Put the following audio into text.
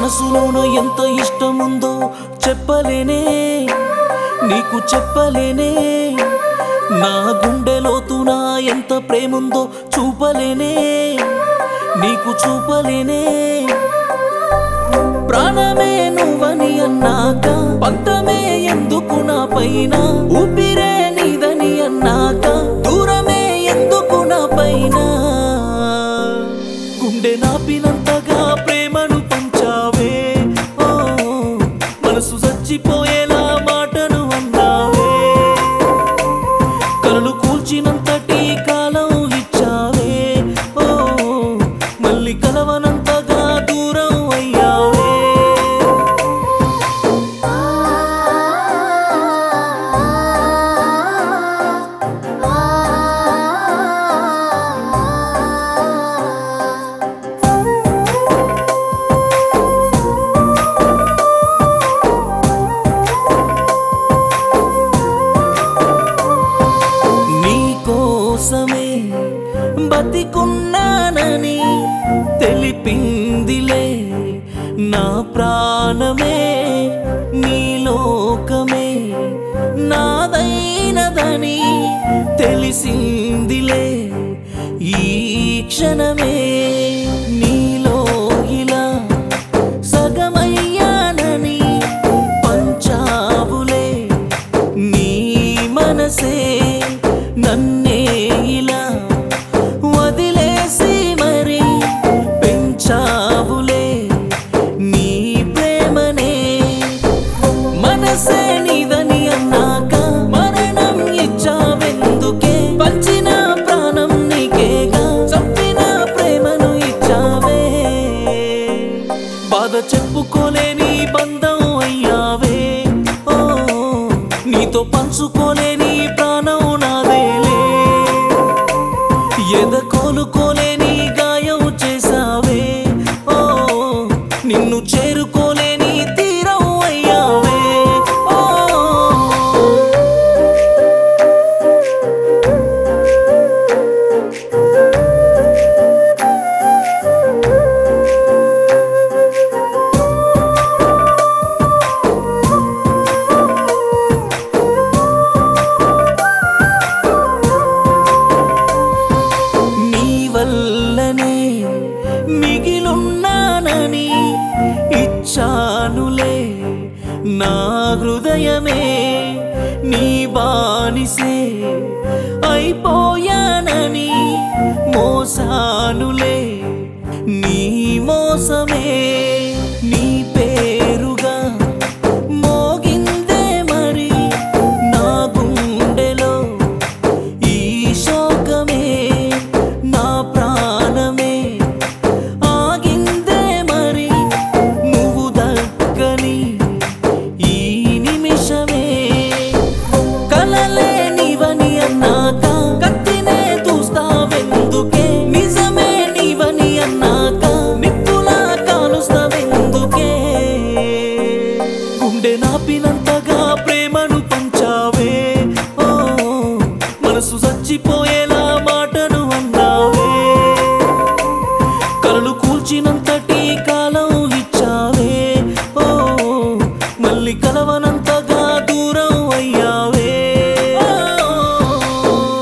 మనసులోన ఎంత ఇష్టముందో చెప్పలేనే నీకు చెప్పలేనే నా గుండెలోతున ఎంత ప్రేముందో చూపలేనే నీకు చూపలేనే ప్రాణమే నువ్వని అన్నాక పంతమే ఎందుకు నా పైన ఊపిరే నీదని అన్నాక దూరమే ఎందుకు నా పైన గుండె నాపినంతగా ప్రేమను పంచావే ఓ మనసు చచ్చిపోయేలా మాటను అన్నావే కలలు కూల్చినంతటి కాలం ఇచ్చావే ఓ మళ్ళీ కలవనంతగా దూరం అయ్యావే నీ కోసమే బతికున్నానని తెలిపిందిలే నా ప్రాణమే నీ లోకమే నాదైనదని తెలిసిందిలే ఈ క్షణమే నీలో ఇలా సగమయ్యానని పంచావులే నీ మనసే నన్నే ఇలా వదిలేసి మరి పెంచావులే నీ ప్రేమనే మనసే నీదని అన్నాక మరణం ఇచ్చావెందుకే పంచిన ప్రాణం నీకేగా చంపిన ప్రేమను ఇచ్చావే బాధ చెప్పుకోలేని బంధం అయ్యావే ఓ నీతో పంచుకోలేని ప్రాణం నాదేలే ఎద కోలుకోలేని గాయం చేసావే ఓ నిన్ను చేరుకోలేని తీరం అయ్యావే ఓ నీ వల్లనే మిగిలున్నానని ఇచ్చానులే నా హృదయమే నీ బానిసే అయిపోయానని మోసానులే నీ మోసమే నీ పేరుగా మోగిందే మరి నా గుండెలో ఈ శోకమే నా ప్రాణమే ఆగిందే మరి నువ్వు దక్కని ఈ నిమిషమే కలలే నీవని అన్నాక కత్తినే చూస్తావెందుకే నిజమే నీవని అన్నాక నిప్పులా కాలుస్తావెందుకే గుండె నాపినంతగా ప్రేమను పంచావే ఓ మనసు చచ్చిపోయేలా మాటను అన్నావే కలలు కూల్చినంతటి